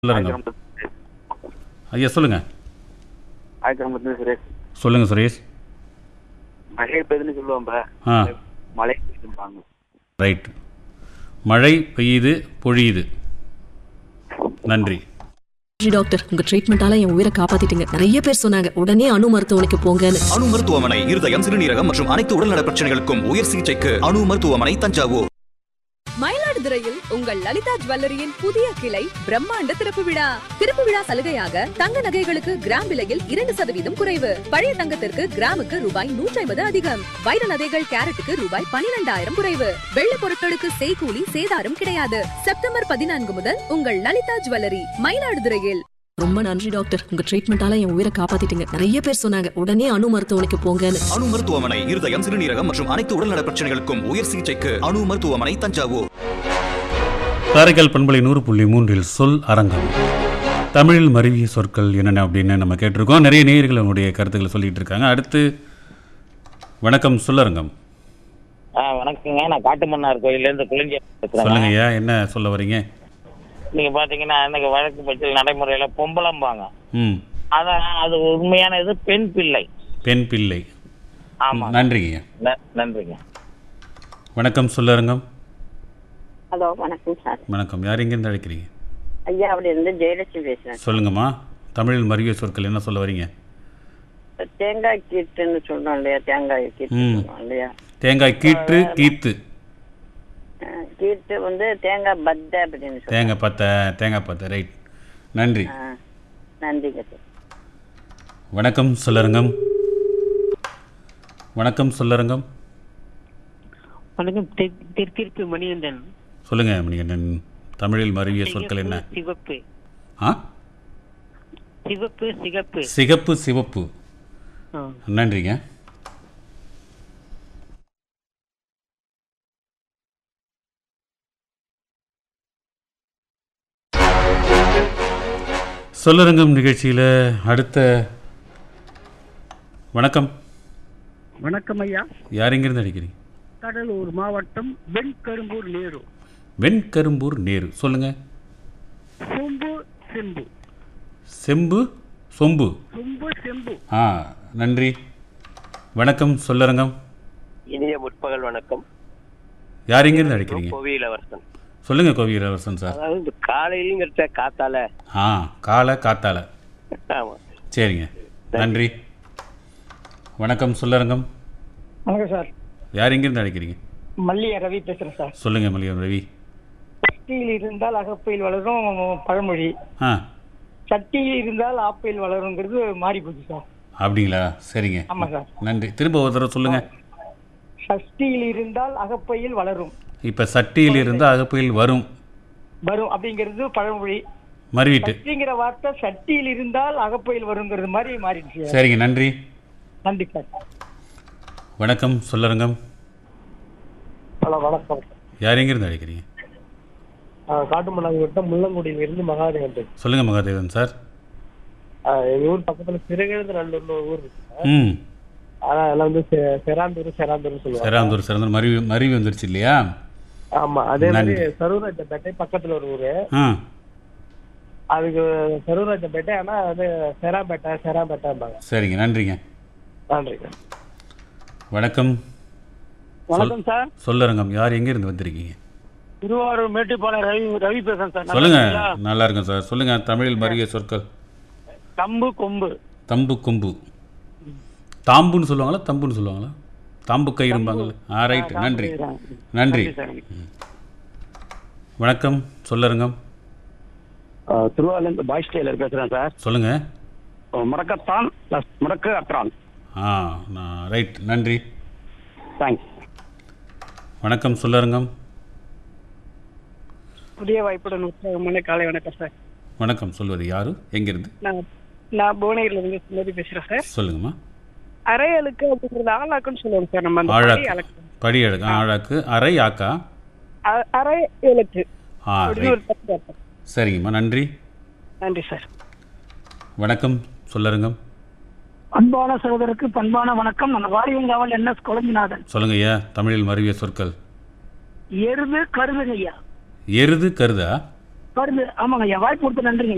சொல்லுங்க ஐயா சொல்லுங்க ஆயிரத்தி சுரேஷ் சொல்லுங்க சுரேஷ் மழை பெய்யுதுன்னு சொல்லுவாங்க ஆ மழை பெய்யுதும்பாங்க ரைட் மழை பெய்யுது பொழியுது நன்றி நன்றி டாக்டர் உங்க ட்ரீட்மெண்டால என் உயிரை காப்பாத்திட்டீங்க நிறைய பேர் சொன்னாங்க உடனே அணு மருத்துவமனைக்கு போங்கன்னு அணு மருத்துவமனை இருதயம் சிறுநீரகம் மற்றும் அனைத்து உடல்நல பிரச்சனைகளுக்கும் உயர் சிகிச்சைக்கு அணு மருத்துவமனை தஞ்சாவூர் மயிலாடுதுறையில் உங்கள் லலிதா ஜுவல்லரியின் புதிய கிளை பிரம்மாண்ட திறப்பு விழா திறப்பு விழா சலுகையாக தங்க நகைகளுக்கு கிராம் விலையில் இரண்டு சதவீதம் குறைவு பழைய தங்கத்திற்கு கிராமுக்கு ரூபாய் நூற்றி ஐம்பது அதிகம் வைர நகைகள் கேரட்டுக்கு ரூபாய் பனிரெண்டாயிரம் குறைவு வெள்ளி பொருட்களுக்கு செய்கூலி சேதாரம் கிடையாது செப்டம்பர் பதினான்கு முதல் உங்கள் லலிதா ஜுவல்லரி மயிலாடுதுறையில் ரொம்ப நன்றி டாக்டர் உங்க ட்ரீட்மெண்டால என் உயிரை காப்பாத்திட்டீங்க நிறைய பேர் சொன்னாங்க உடனே அணு மருத்துவமனைக்கு போங்கன்னு அணு மருத்துவமனை இருதயம் சிறுநீரகம் மற்றும் அனைத்து உடல்நல பிரச்சனைகளுக்கும் உயர் சிகிச்சைக்கு அணு மருத்துவமனை தஞ்சாவூர் காரைக்கால் பண்பலை நூறு புள்ளி மூன்றில் சொல் அரங்கம் தமிழில் மருவிய சொற்கள் என்னென்ன அப்படின்னு நம்ம கேட்டிருக்கோம் நிறைய நேயர்கள் அவங்களுடைய கருத்துக்களை சொல்லிட்டு இருக்காங்க அடுத்து வணக்கம் சொல்லரங்கம் ஆ வணக்கங்க நான் காட்டுமன்னார் கோயிலேருந்து குளிஞ்சி சொல்லுங்க பேசுகிறேங்க ஐயா என்ன சொல்ல வரீங்க நீங்கள் பார்த்தீங்கன்னா இன்னைக்கு வழக்கு பட்சத்தில் நடைமுறையில் பொம்பளம்பாங்க ம் அதான் அது உண்மையான இது பெண் பிள்ளை பெண் பிள்ளை ஆமாம் நன்றிங்க ஐயா ந- நன்றிங்க வணக்கம் சொல்லரங்கம் ஹலோ வணக்கம் சார் வணக்கம் யார் எங்கேருந்து அழைக்கிறீங்க ஐயாவில இருந்து ஜெயலட்சுமி பேசுறேன் சொல்லுங்கம்மா தமிழில் மருவிய சொற்கள் என்ன சொல்ல வரீங்க தேங்காய் கீட்டுன்னு சொல்றோம் இல்லையா தேங்காய் கீட்டு ம். சொல்றோம் இல்லையா தேங்காய் கீற்று கீத்து அஹ், கீட்டு வந்து தேங்காய் பத்தை அப்படின்னு சொல்றோம் தேங்காய் பத்தை தேங்காய் பத்தை ரைட் நன்றி ஆ, நன்றிங்க சார் வணக்கம் சொல்லரங்கம் வணக்கம் சொல்லரங்கம் வணக்கம் தெ- தெற்கிற்கு மணிகண்டன் சொல்லுங்க மணிகண்டன் தமிழில் மருவிய சொற்கள் என்ன சிவப்பு ஆ சிவப்பு சிகப்பு சிகப்பு சிவப்பு ஆ. நன்றிங்க சொல்லரங்கம் நிகழ்ச்சியில் அடுத்த வணக்கம் வணக்கம் ஐயா யார் எங்கிருந்து அடிக்கிறீங்க கடலூர் மாவட்டம் வெண்கரும்பூர் நேரு வெண்கரும்பூர் நேரு சொல்லுங்க சொம்பு செம்பு செம்பு சொம்பு சொம்பு செம்பு ஆ நன்றி வணக்கம் சொல்லரங்கம் இனிய முற்பகல் வணக்கம் யார் எங்கிருந்து அடிக்கிறீங்க கோவியில் அவர்சன் சொல்லுங்க கோவி இளவரசன் சார் அதாவது இந்த காலையிலுங்கிறத காத்தால ஆ காலை காத்தால ஆமா சரிங்க நன்றி வணக்கம் சொல்லரங்கம் வணக்கம் சார் யார் எங்கிருந்து அழைக்கிறீங்க மல்லிய ரவி பேசுறேன் சார் சொல்லுங்க மல்லிகம் ரவி சட்டியில் இருந்தால் அகப்பையில் வளரும் பழமொழி ஆ சட்டியில் இருந்தால் ஆப்பையில் வளருங்கிறது மாறி போச்சு சார் அப்படிங்களா சரிங்க ஆமா சார் நன்றி திரும்ப ஒரு தடவை சொல்லுங்க சஷ்டியில் இருந்தால் அகப்பையில் வளரும் இப்போ சட்டியில் இருந்து அகப்பையில் வரும் வரும் அப்படிங்கிறது பழமொழி மறுவிட்டு சட்டிங்கிற வார்த்தை சட்டியில் இருந்தால் அகப்பையில் வருங்கிறது மாதிரி மாறிடுச்சு சரிங்க நன்றி நன்றி சார் வணக்கம் சொல்லரங்கம் ஹலோ வணக்கம் யார் எங்கிருந்து அழைக்கிறீங்க காட்டுமன்னாங்க வட்டம் முள்ளங்குடியில இருந்து மகாதேவன் சொல்லுங்க மகாதேவன் சார் எங்க ஊர் பக்கத்துல சிறுகிழந்து நல்லூர்னு ஒரு ஊர் இருக்கு ம் ஆனா எல்லாம் வந்து செ- செராந்தூர் செராந்தூர் சொல்லுவாங்க செராந்தூர் சிறந்த மருவி மருவி வந்துருச்சு இல்லையா ஆமா அதே மாதிரி நன்றி. சரூராஜப்பேட்டை பக்கத்துல ஒரு ஊரு ஆ அதுக்கு சரூராஜப்பேட்டை ஆனா அது செராப்பேட்டை செராப்பேட்டைம்பாங்க சரிங்க நன்றிங்க நன்றிங்க வணக்கம் வணக்கம் சார் சொல்லரங்கம் யார் எங்கிருந்து வந்திருக்கீங்க திருவாரூர் மேட்டுப்பாளையம் ரவி ரவி பேசுறேன் சார் சொல்லுங்க நல்லா இருக்கும் சார் சொல்லுங்க தமிழில் மருவிய சொற்கள் கம்பு கொம்பு தம்பு கொம்பு தாம்புன்னு சொல்லுவாங்களா தம்புன்னு சொல்லுவாங்களா தாம்பு கயிறும்பாங்கல்ல ஆ ரைட் நன்றி நன்றி ம். வணக்கம் சொல்லரங்கம் திருவாரூர் பாய்ஸ் டெய்லர் பேசுறேன் சார் சொல்லுங்க முடக்கத்தான் பிளஸ் முடக்கு அற்றான் ஆ நான் ரைட் நன்றி தேங்க்ஸ் வணக்கம் சொல்லரங்கம் புதிய வாய்ப்புடன் உற்சாகமான காலை வணக்கம் சார் வணக்கம் சொல்வது யாரு எங்கிருந்து நான் நான் புவனகிரில இருந்து சுமதி பேசுறேன் சார் சொல்லுங்கம்மா அரையலுக்கு அப்படிங்கிறது ஆளாக்குன்னு சொல்லுவாங்க சார் நம்ம அந்த ஆழாக்கு படி அளக்கு. படி அழகு ஆழாக்கு அரை ஆக்கா அ- அரை எழுத்து ஆ அப்படின்னு ஒரு ரைட் பத்து அர்த்தம். சரிங்கம்மா நன்றி நன்றி சார் வணக்கம் சொல்லரங்கம் அன்பான சகோதரருக்கு பண்பான வணக்கம் நான் வாரியங்காவல் என் எஸ் குழஞ்சிநாதன் சொல்லுங்க ஐயா தமிழில் மருவிய சொற்கள் எருது கருதுங்க ஐயா எருது கருதா கருது ஆமாங்க ஐயா வாய்ப்பு கொடுத்து நன்றிங்க